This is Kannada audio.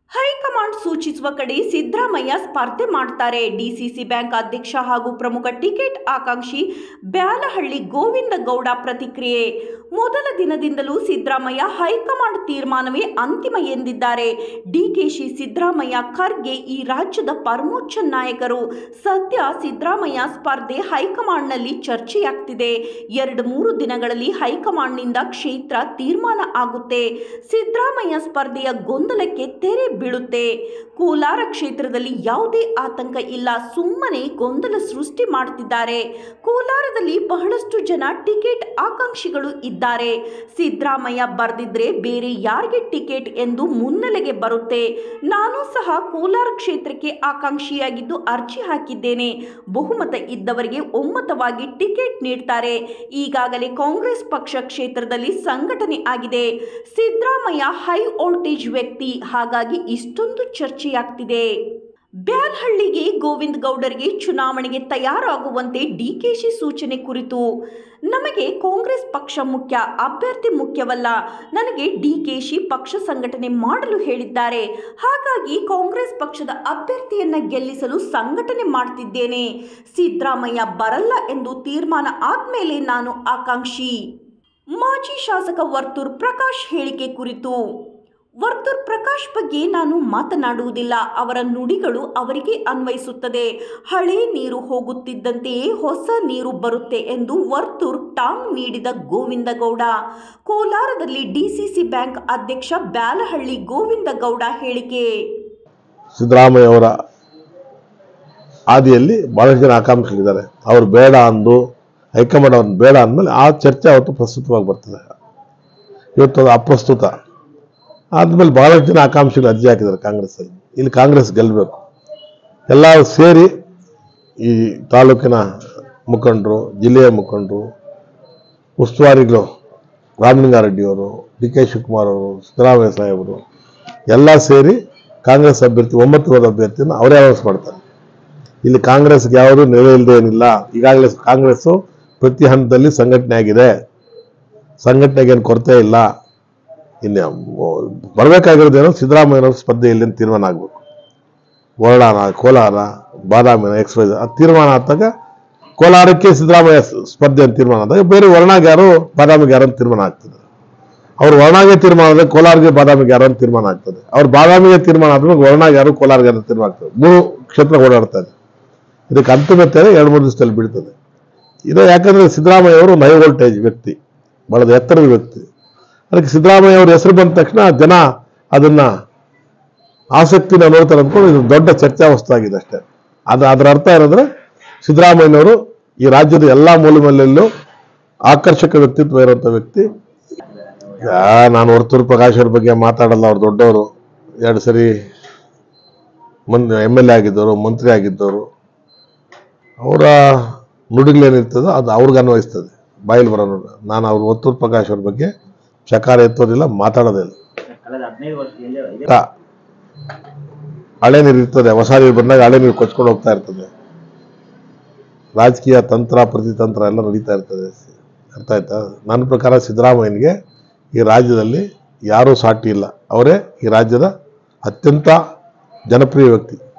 ಹೈಕಮಾಂಡ್ ಸೂಚಿಸುವ ಕಡೆ ಸಿದ್ದರಾಮಯ್ಯ ಸ್ಪರ್ಧೆ ಮಾಡ್ತಾರೆ ಡಿಸಿಸಿ ಬ್ಯಾಂಕ್ ಅಧ್ಯಕ್ಷ ಹಾಗೂ ಪ್ರಮುಖ ಟಿಕೆಟ್ ಆಕಾಂಕ್ಷಿ ಬ್ಯಾಲಹಳ್ಳಿ ಗೋವಿಂದ ಗೌಡ ಪ್ರತಿಕ್ರಿಯೆ ಮೊದಲ ದಿನದಿಂದಲೂ ಸಿದ್ದರಾಮಯ್ಯ ಹೈಕಮಾಂಡ್ ತೀರ್ಮಾನವೇ ಅಂತಿಮ ಎಂದಿದ್ದಾರೆ ಡಿಕೆಶಿ ಸಿದ್ದರಾಮಯ್ಯ ಖರ್ಗೆ ಈ ರಾಜ್ಯದ ಪರಮೋಚ್ಚ ನಾಯಕರು ಸದ್ಯ ಸಿದ್ದರಾಮಯ್ಯ ಸ್ಪರ್ಧೆ ಹೈಕಮಾಂಡ್ನಲ್ಲಿ ಚರ್ಚೆಯಾಗ್ತಿದೆ ಎರಡು ಮೂರು ದಿನಗಳಲ್ಲಿ ಹೈಕಮಾಂಡ್ನಿಂದ ಕ್ಷೇತ್ರ ತೀರ್ಮಾನ ಆಗುತ್ತೆ ಸಿದ್ದರಾಮಯ್ಯ ಸ್ಪರ್ಧೆಯ ಗೊಂದಲಕ್ಕೆ ತೆರೆ ಬೀಳುತ್ತೆ ಕೋಲಾರ ಕ್ಷೇತ್ರದಲ್ಲಿ ಯಾವುದೇ ಆತಂಕ ಇಲ್ಲ ಸುಮ್ಮನೆ ಗೊಂದಲ ಸೃಷ್ಟಿ ಮಾಡ್ತಿದ್ದಾರೆ ಕೋಲಾರದಲ್ಲಿ ಬಹಳಷ್ಟು ಜನ ಟಿಕೆಟ್ ಆಕಾಂಕ್ಷಿಗಳು ಇದ್ದಾರೆ ಸಿದ್ದರಾಮಯ್ಯ ಬರೆದಿದ್ರೆ ಬೇರೆ ಯಾರಿಗೆ ಟಿಕೆಟ್ ಎಂದು ಮುನ್ನೆಲೆಗೆ ಬರುತ್ತೆ ನಾನು ಸಹ ಕೋಲಾರ ಕ್ಷೇತ್ರಕ್ಕೆ ಆಕಾಂಕ್ಷಿಯಾಗಿದ್ದು ಅರ್ಜಿ ಹಾಕಿದ್ದೇನೆ ಬಹುಮತ ಇದ್ದವರಿಗೆ ಒಮ್ಮತವಾಗಿ ಟಿಕೆಟ್ ನೀಡ್ತಾರೆ ಈಗಾಗಲೇ ಕಾಂಗ್ರೆಸ್ ಪಕ್ಷ ಕ್ಷೇತ್ರದಲ್ಲಿ ಸಂಘಟನೆ ಆಗಿದೆ ಸಿದ್ದರಾಮಯ್ಯ ಹೈ ವೋಲ್ಟೇಜ್ ವ್ಯಕ್ತಿ ಹಾಗಾಗಿ ಇಷ್ಟೊಂದು ಚರ್ಚೆಯಾಗ್ತಿದೆ ಬ್ಯಾಲ್ಹಳ್ಳಿಗೆ ಗೋವಿಂದ್ ಗೌಡರಿಗೆ ಚುನಾವಣೆಗೆ ತಯಾರಾಗುವಂತೆ ಡಿಕೆಶಿ ಸೂಚನೆ ಕುರಿತು ನಮಗೆ ಕಾಂಗ್ರೆಸ್ ಪಕ್ಷ ಮುಖ್ಯ ಅಭ್ಯರ್ಥಿ ಮುಖ್ಯವಲ್ಲ ನನಗೆ ಡಿಕೆಶಿ ಪಕ್ಷ ಸಂಘಟನೆ ಮಾಡಲು ಹೇಳಿದ್ದಾರೆ ಹಾಗಾಗಿ ಕಾಂಗ್ರೆಸ್ ಪಕ್ಷದ ಅಭ್ಯರ್ಥಿಯನ್ನ ಗೆಲ್ಲಿಸಲು ಸಂಘಟನೆ ಮಾಡ್ತಿದ್ದೇನೆ ಸಿದ್ದರಾಮಯ್ಯ ಬರಲ್ಲ ಎಂದು ತೀರ್ಮಾನ ಆದ್ಮೇಲೆ ನಾನು ಆಕಾಂಕ್ಷಿ ಮಾಜಿ ಶಾಸಕ ವರ್ತೂರ್ ಪ್ರಕಾಶ್ ಹೇಳಿಕೆ ಕುರಿತು ವರ್ತೂರ್ ಪ್ರಕಾಶ್ ಬಗ್ಗೆ ನಾನು ಮಾತನಾಡುವುದಿಲ್ಲ ಅವರ ನುಡಿಗಳು ಅವರಿಗೆ ಅನ್ವಯಿಸುತ್ತದೆ ಹಳೆ ನೀರು ಹೋಗುತ್ತಿದ್ದಂತೆಯೇ ಹೊಸ ನೀರು ಬರುತ್ತೆ ಎಂದು ವರ್ತೂರ್ ಟಾಂಗ್ ನೀಡಿದ ಗೋವಿಂದ ಗೌಡ ಕೋಲಾರದಲ್ಲಿ ಡಿಸಿಸಿ ಬ್ಯಾಂಕ್ ಅಧ್ಯಕ್ಷ ಬ್ಯಾಲಹಳ್ಳಿ ಗೋವಿಂದ ಗೌಡ ಹೇಳಿಕೆ ಸಿದ್ದರಾಮಯ್ಯ ಅವರ ಹಾದಿಯಲ್ಲಿ ಬಹಳಷ್ಟು ಜನ ಆಕಾಂಕ್ಷಿಗಳಿದ್ದಾರೆ ಅವ್ರು ಬೇಡ ಅಂದು ಹೈಕಮಾಂಡ್ ಅವ್ರನ್ನ ಬೇಡ ಅಂದಮೇಲೆ ಆ ಚರ್ಚೆ ಅವತ್ತು ಪ್ರಸ್ತುತವಾಗಿ ಬರ್ತದೆ ಇವತ್ತು ಅದು ಅಪ್ರಸ್ತುತ ಆದ್ಮೇಲೆ ಬಹಳಷ್ಟು ಜನ ಆಕಾಂಕ್ಷಿಗಳು ಅರ್ಜಿ ಹಾಕಿದ್ದಾರೆ ಕಾಂಗ್ರೆಸ್ಸಲ್ಲಿ ಇಲ್ಲಿ ಕಾಂಗ್ರೆಸ್ ಗೆಲ್ಲಬೇಕು ಎಲ್ಲ ಸೇರಿ ಈ ತಾಲೂಕಿನ ಮುಖಂಡರು ಜಿಲ್ಲೆಯ ಮುಖಂಡರು ಉಸ್ತುವಾರಿಗಳು ರಾಮಲಿಂಗಾರೆಡ್ಡಿಯವರು ಡಿ ಕೆ ಶಿವಕುಮಾರ್ ಅವರು ಸಿದ್ದರಾಮಯ್ಯ ಸಾಹೇಬರು ಎಲ್ಲ ಸೇರಿ ಕಾಂಗ್ರೆಸ್ ಅಭ್ಯರ್ಥಿ ಒಂಬತ್ತು ವರ್ಷದ ಅಭ್ಯರ್ಥಿಯನ್ನು ಅವರೇ ಅನೌನ್ಸ್ ಮಾಡ್ತಾರೆ ಇಲ್ಲಿ ಕಾಂಗ್ರೆಸ್ಗೆ ಯಾವುದೂ ನೆಲೆ ಇಲ್ಲದೆ ಏನಿಲ್ಲ ಈಗಾಗಲೇ ಕಾಂಗ್ರೆಸ್ಸು ಪ್ರತಿ ಹಂತದಲ್ಲಿ ಸಂಘಟನೆ ಆಗಿದೆ ಸಂಘಟನೆಗೆ ಏನು ಕೊರತೆ ಇಲ್ಲ ಇನ್ನು ಬರಬೇಕಾಗಿರೋದೇನೋ ಸಿದ್ದರಾಮಯ್ಯನವ್ರ ಸ್ಪರ್ಧೆಯಲ್ಲಿ ಅಂತ ತೀರ್ಮಾನ ಆಗಬೇಕು ವರ್ಣಾನ ಕೋಲಾರ ಬಾದಾಮಿನ ಎಕ್ಸ್ ವೈ ಆ ತೀರ್ಮಾನ ಆದಾಗ ಕೋಲಾರಕ್ಕೆ ಸಿದ್ದರಾಮಯ್ಯ ಸ್- ಸ್ಪರ್ಧೆ ಅಂತ ತೀರ್ಮಾನ ಆದಾಗ ಬೇರೆ ವರ್ಣಾಗೆ ಯಾರು ಬಾದಾಮಿಗೆ ಯಾರು ಅಂತ ತೀರ್ಮಾನ ಆಗ್ತದೆ ಅವ್ರು ವರ್ಣಾಗೆ ತೀರ್ಮಾನ ಆದಾಗ ಕೋಲಾರ್ಗೆ ಬಾದಾಮಿಗೆ ಯಾರು ಅಂತ ತೀರ್ಮಾನ ಆಗ್ತದೆ ಅವ್ರು ಬಾದಾಮಿಗೆ ತೀರ್ಮಾನ ಆದ್ಮೇಲೆ ವರ್ಣಾಗೆ ಯಾರು ಕೋಲಾರ್ಗೆ ಯಾರು ತೀರ್ಮಾನ ಆಗ್ತದೆ ಮೂರು ಕ್ಷೇತ್ರ ಓಡಾಡ್ತಾರೆ ಇದಕ್ಕೆ ಅಂತಿಮತೆಯೇ ಎರಡು ಮೂರು ದಿವಸದಲ್ಲಿ ಬೀಳ್ತದೆ ಇದು ಯಾಕಂದ್ರೆ ಸಿದ್ದರಾಮಯ್ಯ ಅವರು ಒಂದು ಹೈ ವೋಲ್ಟೇಜ್ ವ್ಯಕ್ತಿ ಬಹಳ ಎತ್ತರದ ವ್ಯಕ್ತಿ ಅದಕ್ಕೆ ಸಿದ್ದರಾಮಯ್ಯ ಅವ್ರ ಹೆಸರು ಬಂದ ತಕ್ಷಣ ಜನ ಅದನ್ನ ಆಸಕ್ತಿನ ನೋಡ್ತಾರೆ ಅಂದ್ಕೊಂಡು ಇದು ದೊಡ್ಡ ಚರ್ಚಾ ವಸ್ತು ಆಗಿದೆ ಅಷ್ಟೇ ಅದು ಅದರ ಅರ್ಥ ಏನಂದ್ರೆ ಸಿದ್ದರಾಮಯ್ಯನವರು ಈ ರಾಜ್ಯದ ಎಲ್ಲಾ ಮೂಲೆಮೂಲೆಯಲ್ಲೂ ಆಕರ್ಷಕ ವ್ಯಕ್ತಿತ್ವ ಇರುವಂತ ವ್ಯಕ್ತಿ ಈಗ ನಾನು ವರ್ತೂರು ಪ್ರಕಾಶ್ ಅವ್ರ ಬಗ್ಗೆ ಮಾತಾಡಲ್ಲ ಅವ್ರು ದೊಡ್ಡವರು ಎರಡು ಸರಿ ಮನ್ ಎಮ್ ಎಲ್ ಎ ಆಗಿದ್ದವರು ಮಂತ್ರಿ ಆಗಿದ್ದವರು ಅವರ ನುಡಿಗಳೇನಿರ್ತದೋ ಅದು ಅವ್ರಿಗೆ ಅನ್ವಯಿಸ್ತದೆ ಬಾಯಲ್ಲಿ ಬರೋ ನುಡಿ ನಾನು ಅವ್ರ ವರ್ತೂರು ಪ್ರಕಾಶ್ ಅವ್ರ ಬಗ್ಗೆ ಚಕಾರ ಎತ್ತೋದಿಲ್ಲ ಮಾತಾಡೋದೇ ಇಲ್ಲ ಕಳೆದ ಹದಿನೈದು ವರ್ಷದಿಂದ ಇದೆ ಕ- ಹಳೆ ನೀರು ಇರ್ತದೆ ಹೊಸ ನೀರು ಬಂದಾಗ ಹಳೆ ನೀರು ಕೊಚ್ಕೊಂಡು ಹೋಗ್ತಾ ಇರ್ತದೆ ರಾಜಕೀಯ ತಂತ್ರ ಪ್ರತಿತಂತ್ರ ಎಲ್ಲ ನಡೀತಾ ಇರ್ತದೆ ಅರ್ಥ ಆಯ್ತಾ ನನ್ನ ಪ್ರಕಾರ ಸಿದ್ದರಾಮಯ್ಯನಿಗೆ ಈ ರಾಜ್ಯದಲ್ಲಿ ಯಾರೂ ಸಾಟಿ ಇಲ್ಲ ಅವರೇ ಈ ರಾಜ್ಯದ ಅತ್ಯಂತ ಜನಪ್ರಿಯ ವ್ಯಕ್ತಿ